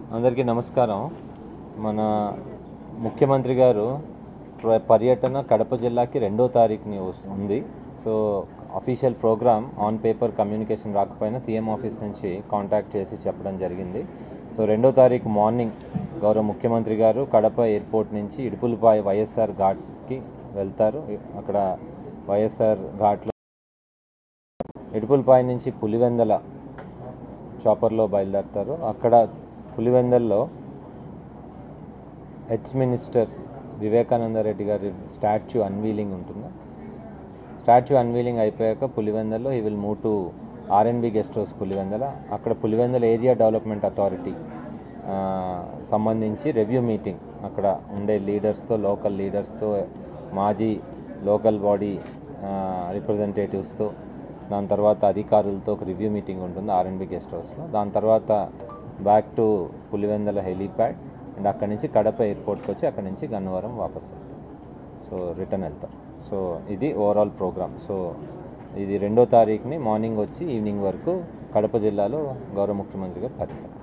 అందరికీ నమస్కారం మన ముఖ్యమంత్రి గారు ప్ర- పర్యటన కడప జిల్లాకి రెండో తారీఖుని వస్- ఉంది so official programme on paper communication రాకపోయినా సీఎం ఆఫీస్ నుంచి కాంటాక్ట్ చేసి చెప్పడం జరిగింది సో రెండో తారీఖు మార్నింగ్ గౌరవ ముఖ్యమంత్రి గారు కడప ఎయిర్పోర్ట్ నుంచి ఇడుపులపాయ వైఎస్ఆర్ ఘాట్కి వెళ్తారు అక్కడ వైఎస్ఆర్ ఘాట్లో ఇడుపులపాయ నుంచి పులివెందల చాపర్లో బయలుదేరతారు అక్కడ పులివెందల్లో హెచ్ మినిస్టర్ వివేకానంద రెడ్డి గారి స్టాచ్యూ అన్వీలింగ్ ఉంటుంది స్టాచ్యూ అన్వీలింగ్ అయిపోయాక పులివెందల్లో he will move to RNB guest house Pulivendula అక్కడ పులివెందల ఏరియా డెవలప్మెంట్ అథారిటీ ఆ, సంబంధించి రివ్యూ మీటింగ్ అక్కడ ఉండే లీడర్స్తో లోకల్ లీడర్స్తో మాజీ లోకల్ బాడీ రిప్రజెంటేటివ్స్తో దాని తర్వాత అధికారులతో ఒక రివ్యూ మీటింగ్ ఉంటుంది ఆర్ఎన్బి గెస్ట్ హౌస్లో దాని తర్వాత back to Pulivendula helipad and అక్కడి నుంచి కడప ఎయిర్పోర్ట్కి వచ్చి అక్కడి నుంచి గన్నవరం వాపస్ వెళ్తారు సో రిటర్న్ వెళ్తారు సో ఇది ఓవరాల్ ప్రోగ్రామ్ సో ఇది రెండో తారీఖుని మార్నింగ్ వచ్చి ఈవినింగ్ వరకు కడప జిల్లాలో గౌరవ ముఖ్యమంత్రి గారు పర్యటన